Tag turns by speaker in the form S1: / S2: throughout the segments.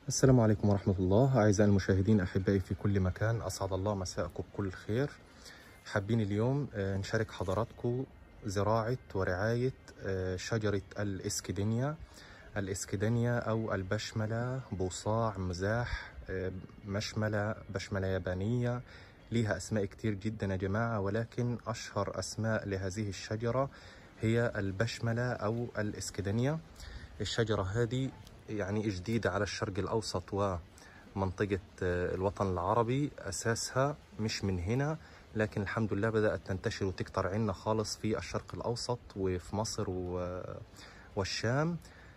S1: السلام عليكم ورحمة الله أعزائي المشاهدين أحبائي في كل مكان أسعد الله مساءكم بكل خير حابين اليوم آه، نشارك حضراتكم زراعة ورعاية آه، شجرة الإسكيدينيا الإسكيدينيا أو البشملة بوصاع مزاح آه، مشملة بشملة يابانية ليها أسماء كتير جدا يا جماعة ولكن أشهر أسماء لهذه الشجرة هي البشملة أو الإسكيدينيا الشجرة هذه يعني جديدة على الشرق الأوسط ومنطقة آه، الوطن العربي أساسها مش من هنا لكن الحمد لله بدأت تنتشر وتكتر عنا خالص في الشرق الأوسط وفي مصر و- والشام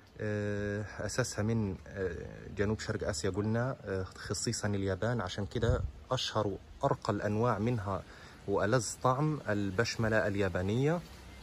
S1: آه، أساسها من آه، جنوب شرق آسيا قلنا آه، خصيصا اليابان عشان كده أشهر وأرقى الأنواع منها وألذ طعم البشملة اليابانية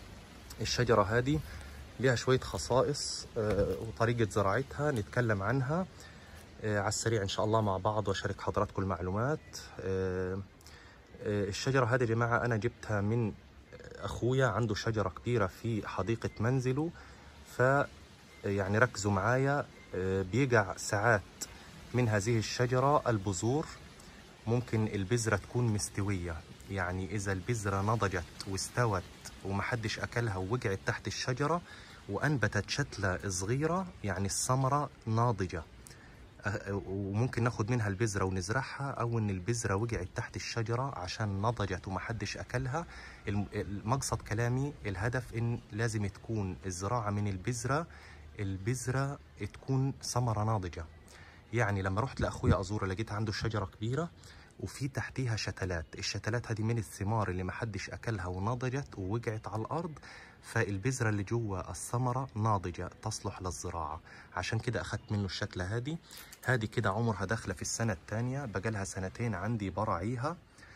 S1: الشجرة هذه لها شوية خصائص آه، وطريقة زراعتها نتكلم عنها آه، على السريع إن شاء الله مع بعض وأشارك حضراتكم المعلومات آه، آه، الشجرة هذه يا جماعة أنا جبتها من أخويا عنده شجرة كبيرة في حديقة منزله ف يعني ركزوا معايا آه، بيقع ساعات من هذه الشجرة البذور ممكن البذرة تكون مستوية يعني إذا البذرة نضجت واستوت ومحدش أكلها ووقعت تحت الشجرة وأنبتت شتلة صغيرة يعني الثمرة ناضجة أه- وممكن ناخد منها البذرة ونزرعها أو إن البذرة وقعت تحت الشجرة عشان نضجت ومحدش أكلها الم- المقصد كلامي الهدف إن لازم تكون الزراعة من البذرة البذرة تكون ثمرة ناضجة يعني لما رحت لاخويا ازوره لقيت عنده شجره كبيره وفي تحتيها شتلات الشتلات هذه من الثمار اللي محدش اكلها ونضجت ووقعت على الارض فالبذره اللي جوا الثمره ناضجه تصلح للزراعه عشان كده اخدت منه الشتله هذه هذه كده عمرها داخله في السنه الثانيه بقالها سنتين عندي براعيها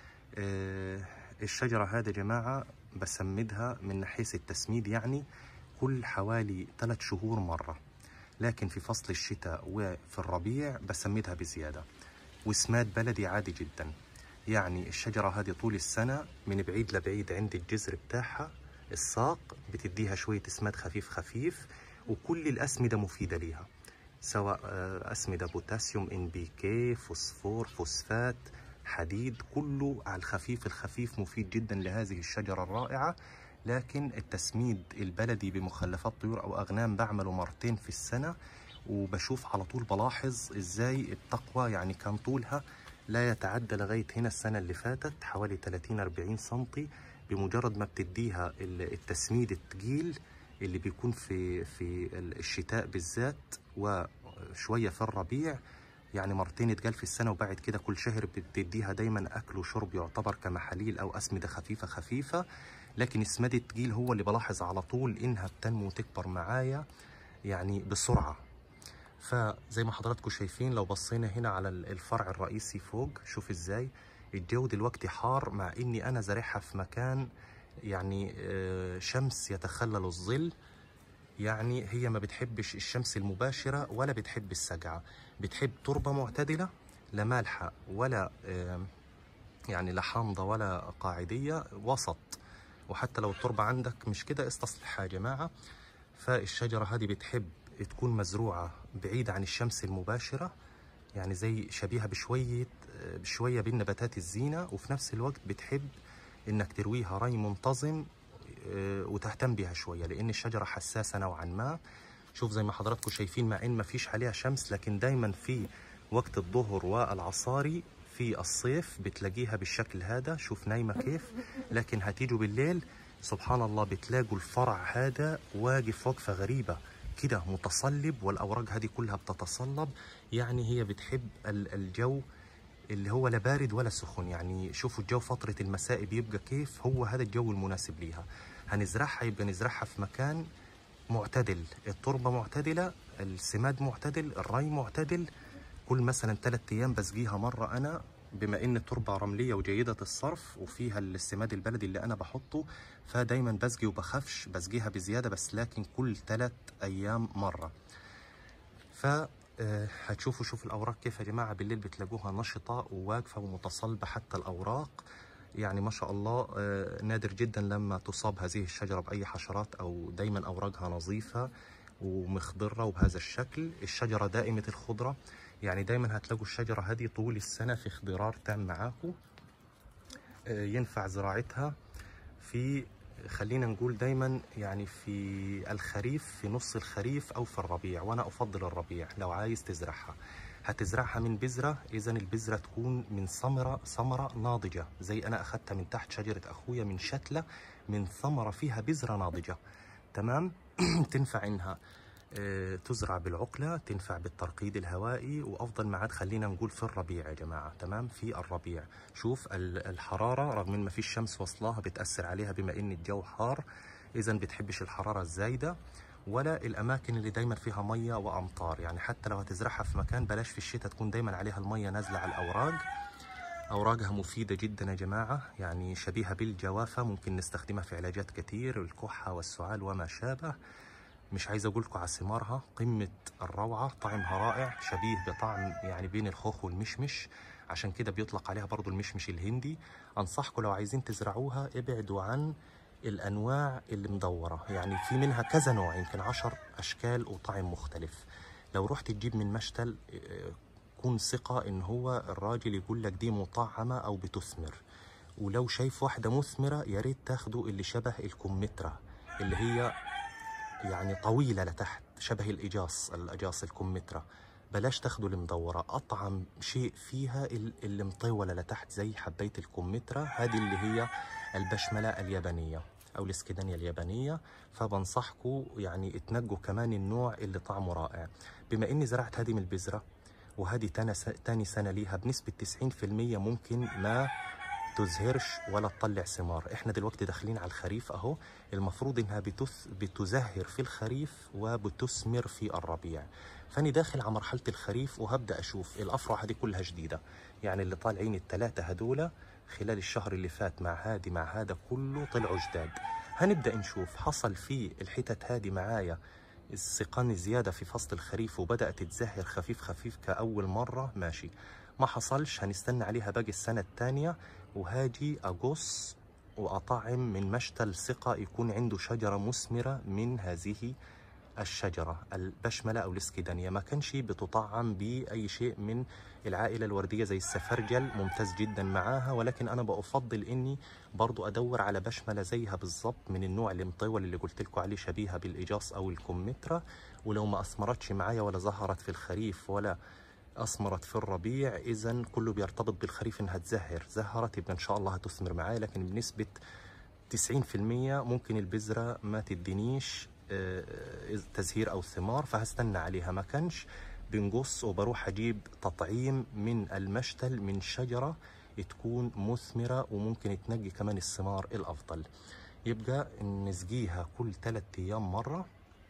S1: آه، الشجره هذه يا جماعه بسمدها من حيث التسميد يعني كل حوالي ثلاث شهور مره لكن في فصل الشتاء وفي الربيع بسمدها بزيادة وسماد بلدي عادي جدا يعني الشجرة هذه طول السنة من بعيد لبعيد عند الجذر بتاعها الساق بتديها شوية سماد خفيف خفيف وكل الأسمدة مفيدة ليها سواء آه، أسمدة بوتاسيوم إن بي كي فوسفور فوسفات حديد كله على الخفيف الخفيف مفيد جدا لهذه الشجرة الرائعة لكن التسميد البلدي بمخلفات طيور او اغنام بعمله مرتين في السنه وبشوف على طول بلاحظ ازاي التقوى يعني كان طولها لا يتعدى لغايه هنا السنه اللي فاتت حوالي 30 40 سنتي بمجرد ما بتديها ال- التسميد التقيل اللي بيكون في في الشتاء بالذات وشويه في الربيع يعني مرتين اتقال في السنه وبعد كده كل شهر بتديها دايما اكل وشرب يعتبر كمحاليل او اسمده خفيفه خفيفه لكن السماد التقيل هو اللي بلاحظ على طول انها بتنمو وتكبر معايا يعني بسرعه فزي ما حضراتكم شايفين لو بصينا هنا على ال- الفرع الرئيسي فوق شوف ازاي الجو دلوقتي حار مع اني انا زارعها في مكان يعني آه، شمس يتخلل الظل يعني هي ما بتحبش الشمس المباشرة ولا بتحب السقعة بتحب تربة معتدلة لا مالحة ولا آم، يعني لا حامضة ولا قاعدية وسط وحتى لو التربة عندك مش كده استصلحها يا جماعة فالشجرة هذه بتحب تكون مزروعة بعيدة عن الشمس المباشرة يعني زي شبيهة بشوية بشوية بالنباتات الزينة وفي نفس الوقت بتحب انك ترويها ري منتظم آه، وتهتم بها شوية لان الشجرة حساسة نوعا ما شوف زي ما حضراتكم شايفين مع ان ما فيش عليها شمس لكن دايما في وقت الظهر والعصاري في الصيف بتلاقيها بالشكل هذا شوف نايمة كيف لكن هتيجوا بالليل سبحان الله بتلاقوا الفرع هذا واقف وقفة غريبة كده متصلب والأوراق هذه كلها بتتصلب يعني هي بتحب ال- الجو اللي هو لا بارد ولا سخن يعني شوفوا الجو فترة المساء بيبقى كيف هو هذا الجو المناسب ليها هنزرعها يبقى نزرعها في مكان معتدل التربة معتدلة السماد معتدل الري معتدل كل مثلا ثلاثة أيام بسقيها مرة أنا بما إن التربة رملية وجيدة الصرف وفيها السماد البلدي اللي أنا بحطه فدايما بسقي وبخافش بسقيها بزيادة بس لكن كل ثلاث أيام مرة ف آه، هتشوفوا شوف الأوراق كيف يا جماعة بالليل بتلاقوها نشطة وواقفة ومتصلبة حتى الأوراق يعني ما شاء الله آه، نادر جدا لما تصاب هذه الشجرة بأي حشرات أو دايما أوراقها نظيفة ومخضرة وبهذا الشكل الشجرة دائمة الخضرة يعني دايما هتلاقوا الشجرة هذه طول السنة في اخضرار تام معاكم آه، ينفع زراعتها في خلينا نقول دايما يعني في الخريف في نص الخريف او في الربيع وانا افضل الربيع لو عايز تزرعها هتزرعها من بذرة إذا البذرة تكون من ثمرة ثمرة ناضجة زي أنا أخذتها من تحت شجرة أخويا من شتلة من ثمرة فيها بذرة ناضجة تمام تنفع إنها آه، تزرع بالعقلة تنفع بالترقيد الهوائي وأفضل معاد خلينا نقول في الربيع يا جماعة تمام في الربيع شوف الحرارة رغم إن ما فيش شمس وصلها بتأثر عليها بما إن الجو حار إذا بتحبش الحرارة الزايدة ولا الاماكن اللي دايما فيها ميه وامطار يعني حتى لو هتزرعها في مكان بلاش في الشتاء تكون دايما عليها الميه نازله على الاوراق اوراقها مفيده جدا يا جماعه يعني شبيهه بالجوافه ممكن نستخدمها في علاجات كتير الكحه والسعال وما شابه مش عايز اقول لكم على ثمارها قمه الروعه طعمها رائع شبيه بطعم يعني بين الخوخ والمشمش عشان كده بيطلق عليها برضو المشمش الهندي انصحكم لو عايزين تزرعوها ابعدوا عن الانواع اللي مدوره يعني في منها كذا نوع يمكن عشر اشكال وطعم مختلف لو رحت تجيب من مشتل آه، كون ثقه ان هو الراجل يقول لك دي مطعمه او بتثمر ولو شايف واحده مثمره يا ريت تاخدوا اللي شبه الكمثرى اللي هي يعني طويله لتحت شبه الاجاص الاجاص الكمثرى بلاش تاخدوا المدورة أطعم شيء فيها اللي مطولة لتحت زي حباية الكمثرى هذه اللي هي البشملة اليابانية او الاسكيدانيا اليابانيه فبنصحكم يعني تنقوا كمان النوع اللي طعمه رائع بما اني زرعت هذه من البذره وهذه تاني سنه ليها بنسبه 90% ممكن ما تزهرش ولا تطلع ثمار احنا دلوقتي داخلين على الخريف اهو المفروض انها بتث... بتزهر في الخريف وبتثمر في الربيع فاني داخل على مرحله الخريف وهبدا اشوف الافرع هذه كلها جديده يعني اللي طالعين الثلاثه هذول خلال الشهر اللي فات مع هادي مع هذا كله طلعوا جداد هنبدأ نشوف حصل في الحتت هادي معايا السقان زيادة في فصل الخريف وبدأت تزهر خفيف خفيف كأول مرة ماشي ما حصلش هنستنى عليها باقي السنة الثانية وهاجي أقص وأطعم من مشتل ثقة يكون عنده شجرة مثمرة من هذه الشجرة البشملة أو الاسكيدانية ما كانش بتطعم بأي شيء من العائلة الوردية زي السفرجل ممتاز جدا معاها ولكن أنا بفضل إني برضو أدور على بشملة زيها بالضبط من النوع المطول اللي قلت لكم عليه شبيهة بالإجاص أو الكمثرى ولو ما أثمرتش معايا ولا ظهرت في الخريف ولا أثمرت في الربيع إذا كله بيرتبط بالخريف إنها تزهر زهرت يبقى إن شاء الله هتثمر معايا لكن بنسبة 90% ممكن البذرة ما تدينيش آه، تزهير او ثمار فهستنى عليها ما كانش بنقص وبروح اجيب تطعيم من المشتل من شجره تكون مثمره وممكن تنقي كمان الثمار الافضل يبقى نسقيها كل ثلاثة ايام مره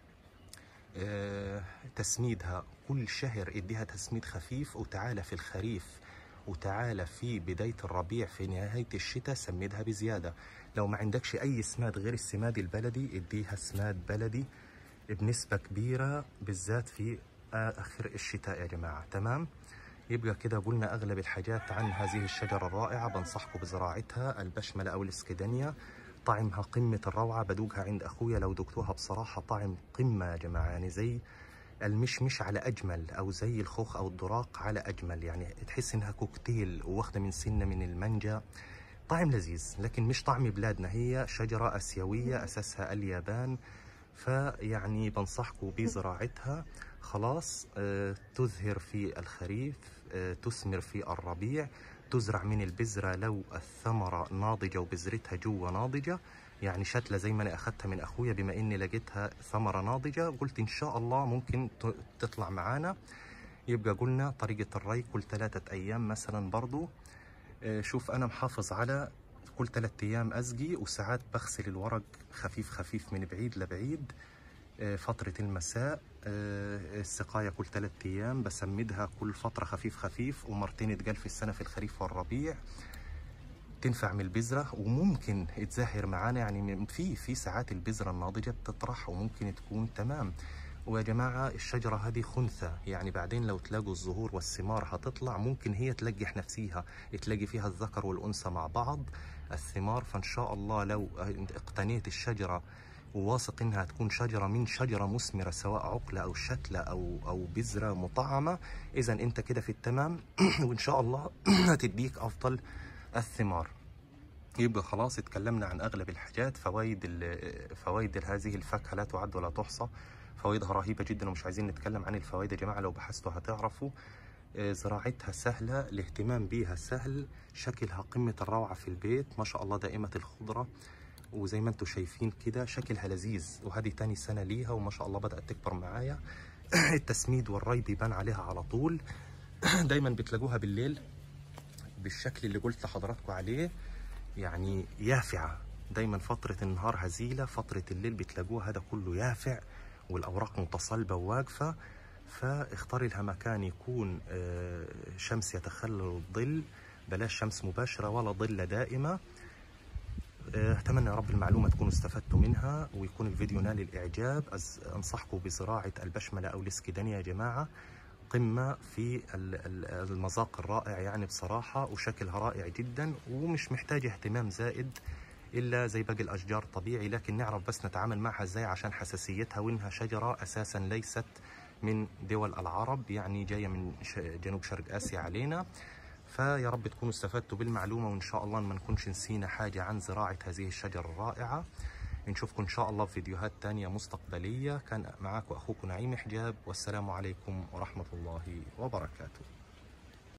S1: آه، تسميدها كل شهر اديها تسميد خفيف وتعالى في الخريف وتعالى في بداية الربيع في نهاية الشتاء سمدها بزيادة لو ما عندكش أي سماد غير السماد البلدي اديها سماد بلدي بنسبة كبيرة بالذات في آخر الشتاء يا جماعة تمام يبقى كده قلنا أغلب الحاجات عن هذه الشجرة الرائعة بنصحكم بزراعتها البشملة أو الاسكدنيا طعمها قمة الروعة بدوقها عند أخويا لو دقتوها بصراحة طعم قمة يا جماعة يعني زي المشمش على أجمل أو زي الخوخ أو الدراق على أجمل يعني تحس إنها كوكتيل واخدة من سنة من المانجا طعم لذيذ لكن مش طعم بلادنا هي شجرة أسيوية أساسها اليابان فيعني بنصحكم بزراعتها خلاص آه تزهر في الخريف آه تثمر في الربيع تزرع من البذرة لو الثمرة ناضجة وبذرتها جوا ناضجة يعني شتلة زي ما أنا أخذتها من أخويا بما إني لقيتها ثمرة ناضجة قلت إن شاء الله ممكن تطلع معانا يبقى قلنا طريقة الري كل ثلاثة أيام مثلا برضو آه، شوف أنا محافظ على كل ثلاثة أيام أسقي وساعات بغسل الورق خفيف خفيف من بعيد لبعيد آه، فترة المساء آه، السقاية كل ثلاثة أيام بسمدها كل فترة خفيف خفيف ومرتين تقال في السنة في الخريف والربيع تنفع من البذرة وممكن تزهر معانا يعني في في ساعات البذرة الناضجة بتطرح وممكن تكون تمام ويا جماعة الشجرة هذه خنثى يعني بعدين لو تلاقوا الزهور والثمار هتطلع ممكن هي تلقح نفسيها تلاقي فيها الذكر والأنثى مع بعض الثمار فإن شاء الله لو اقتنيت الشجرة وواثق انها تكون شجره من شجره مثمره سواء عقله او شتله او او بذره مطعمه اذا انت كده في التمام وان شاء الله هتديك افضل الثمار يبقى خلاص اتكلمنا عن اغلب الحاجات فوائد ال- فوائد هذه الفاكهه لا تعد ولا تحصى فوائدها رهيبه جدا ومش عايزين نتكلم عن الفوائد يا جماعه لو بحثتوا هتعرفوا آه، زراعتها سهله الاهتمام بيها سهل شكلها قمه الروعه في البيت ما شاء الله دائمه الخضره وزي ما انتم شايفين كده شكلها لذيذ وهذه تاني سنه ليها وما شاء الله بدات تكبر معايا التسميد والري بيبان عليها على طول دايما بتلاقوها بالليل بالشكل اللي قلت لحضراتكم عليه يعني يافعة دايما فترة النهار هزيلة فترة الليل بتلاقوها هذا كله يافع والأوراق متصلبة وواقفة فاختاري لها مكان يكون آه، شمس يتخلل الظل بلاش شمس مباشرة ولا ظل دائمة آه، أتمنى يا رب المعلومة تكونوا استفدتوا منها ويكون الفيديو نال الإعجاب أز- أنصحكم بزراعة البشملة أو الإسكيدانية يا جماعة قمة في ال- ال- المذاق الرائع يعني بصراحة وشكلها رائع جدا ومش محتاجة اهتمام زائد إلا زي باقي الأشجار طبيعي لكن نعرف بس نتعامل معها ازاي عشان حساسيتها وإنها شجرة أساسا ليست من دول العرب يعني جاية من ش- جنوب شرق آسيا علينا فيا رب تكونوا استفدتوا بالمعلومة وإن شاء الله ما نكونش نسينا حاجة عن زراعة هذه الشجرة الرائعة نشوفكم إن شاء الله في فيديوهات تانية مستقبلية كان معاكم أخوكم نعيم حجاب والسلام عليكم ورحمة الله وبركاته